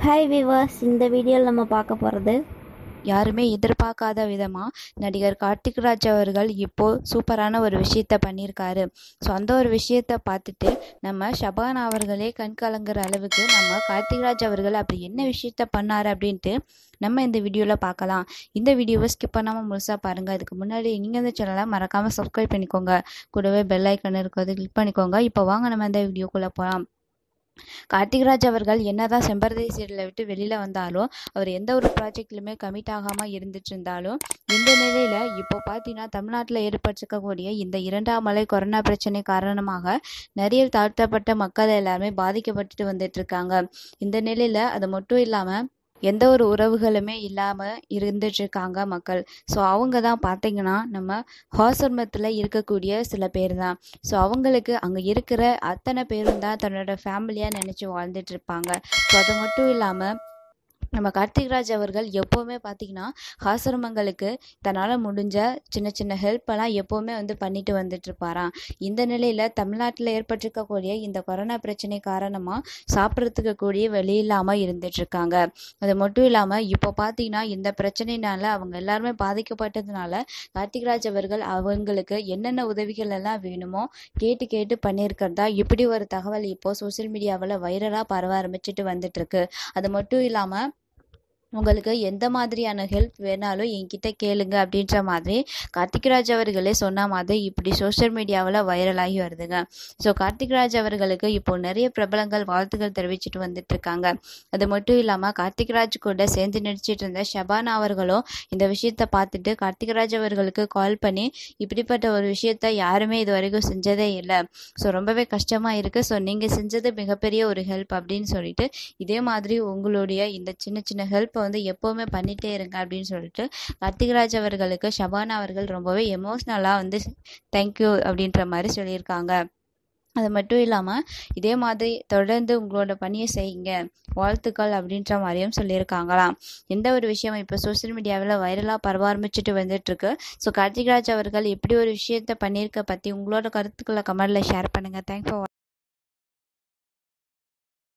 hi விவாஸ் இந்த வீடியோவில் நம்ம பார்க்க போகிறது யாருமே எதிர்பார்க்காத விதமாக நடிகர் கார்த்திக் ராஜ் அவர்கள் இப்போது சூப்பரான ஒரு விஷயத்த பண்ணியிருக்காரு ஸோ அந்த ஒரு விஷயத்த பார்த்துட்டு நம்ம ஷபான் அவர்களே கண் கலங்குற அளவுக்கு நம்ம கார்த்திக் ராஜ் அவர்கள் அப்படி என்ன விஷயத்த பண்ணார் அப்படின்ட்டு நம்ம இந்த வீடியோவில் பார்க்கலாம் இந்த வீடியோவை ஸ்கிப் பண்ணாமல் முழுசாக பாருங்கள் அதுக்கு முன்னாடி நீங்கள் இந்த சேனலை மறக்காமல் சப்ஸ்கிரைப் பண்ணிக்கோங்க கூடவே பெல் ஐக்கன் இருக்கிறது கிளிக் பண்ணிக்கோங்க இப்போ வாங்க நம்ம இந்த வீடியோக்குள்ளே போகலாம் கார்த்திக்ராஜ் அவர்கள் என்னதான் செம்பருதி சீரியலை விட்டு வெளியில் வந்தாலும் அவர் எந்த ஒரு ப்ராஜெக்ட்லையுமே கமிட் ஆகாமல் இருந்துட்டு இருந்தாலும் இந்த நிலையில் இப்போ பார்த்தீங்கன்னா தமிழ்நாட்டில் ஏற்பட்டிருக்கக்கூடிய இந்த இரண்டாம் அலை கொரோனா பிரச்சனை காரணமாக நிறைய தாழ்த்தப்பட்ட மக்கள் எல்லாருமே பாதிக்கப்பட்டுட்டு வந்துட்டு இருக்காங்க இந்த நிலையில் அது மட்டும் இல்லாமல் எந்த ஒரு உறவுகளுமே இல்லாமல் இருந்துட்டு இருக்காங்க மக்கள் ஸோ அவங்க தான் பார்த்தீங்கன்னா நம்ம ஹாசர்மத்தில் இருக்கக்கூடிய சில பேர் தான் ஸோ அவங்களுக்கு அங்கே இருக்கிற அத்தனை பேரும் தான் தன்னோட ஃபேமிலியாக நினச்சி வாழ்ந்துட்டு இருப்பாங்க ஸோ அது மட்டும் இல்லாமல் நம்ம கார்த்திக்ராஜ் அவர்கள் எப்போவுமே பார்த்தீங்கன்னா ஆசிரமங்களுக்கு தன்னால் முடிஞ்ச சின்ன சின்ன ஹெல்ப்பெல்லாம் எப்போவுமே வந்து பண்ணிட்டு வந்துட்டு இருப்பாராம் இந்த நிலையில் தமிழ்நாட்டில் ஏற்பட்டிருக்கக்கூடிய இந்த கொரோனா பிரச்சனை காரணமாக சாப்பிட்றதுக்கு கூடிய வழி இல்லாமல் இருந்துட்டு இருக்காங்க அது மட்டும் இல்லாமல் இப்போ பார்த்தீங்கன்னா இந்த பிரச்சனைனால அவங்க எல்லாருமே பாதிக்கப்பட்டதுனால கார்த்திக்ராஜ் அவர்கள் அவங்களுக்கு என்னென்ன உதவிகள் எல்லாம் வேணுமோ கேட்டு கேட்டு பண்ணியிருக்கிறதா இப்படி ஒரு தகவல் இப்போ சோசியல் மீடியாவில் வைரலாக பரவ ஆரம்பிச்சிட்டு வந்துட்டு இருக்கு அது மட்டும் இல்லாமல் உங்களுக்கு எந்த மாதிரியான ஹெல்ப் வேணாலும் என்கிட்ட கேளுங்க அப்படின்ற மாதிரி கார்த்திக்ராஜ் அவர்களே சொன்ன மாதிரி இப்படி சோஷியல் மீடியாவில் வைரலாகி வருதுங்க ஸோ கார்த்திக்ராஜ் அவர்களுக்கு இப்போ நிறைய பிரபலங்கள் வாழ்த்துக்கள் தெரிவிச்சிட்டு வந்துட்டு இருக்காங்க அது மட்டும் இல்லாமல் கார்த்திக்ராஜ் கூட சேர்ந்து நடிச்சிட்டு இருந்த ஷபானா அவர்களும் இந்த விஷயத்த பார்த்துட்டு கார்த்திக்ராஜ் அவர்களுக்கு கால் பண்ணி இப்படிப்பட்ட ஒரு விஷயத்த யாருமே இது வரைக்கும் செஞ்சதே இல்லை ஸோ ரொம்பவே கஷ்டமாக இருக்குது ஸோ நீங்கள் செஞ்சது மிகப்பெரிய ஒரு ஹெல்ப் அப்படின்னு சொல்லிட்டு இதே மாதிரி உங்களுடைய இந்த சின்ன சின்ன ஹெல்ப்பை வந்து எப்போவுமே பண்ணிகிட்டே இருங்க அப்படின்னு சொல்லிட்டு கார்த்திகராஜ் அவர்களுக்கு ஷபானா அவர்கள் ரொம்பவே எமோஷ்னலாக வந்து தேங்க்யூ அப்படின்ற மாதிரி சொல்லியிருக்காங்க அது மட்டும் இல்லாமல் இதே மாதிரி தொடர்ந்து உங்களோட பணியை செய்யுங்க வாழ்த்துக்கள் அப்படின்ற மாதிரியும் சொல்லியிருக்காங்களாம் எந்த ஒரு விஷயம் இப்போ சோசியல் மீடியாவில் வைரலாக பரவ ஆரம்பிச்சுட்டு வந்துட்டுருக்கு ஸோ கார்த்திகராஜ் அவர்கள் எப்படி ஒரு விஷயத்த பண்ணியிருக்க பற்றி உங்களோட கருத்துக்களை கமெண்டில் ஷேர் பண்ணுங்கள் தேங்க்ஸ் ஃபார்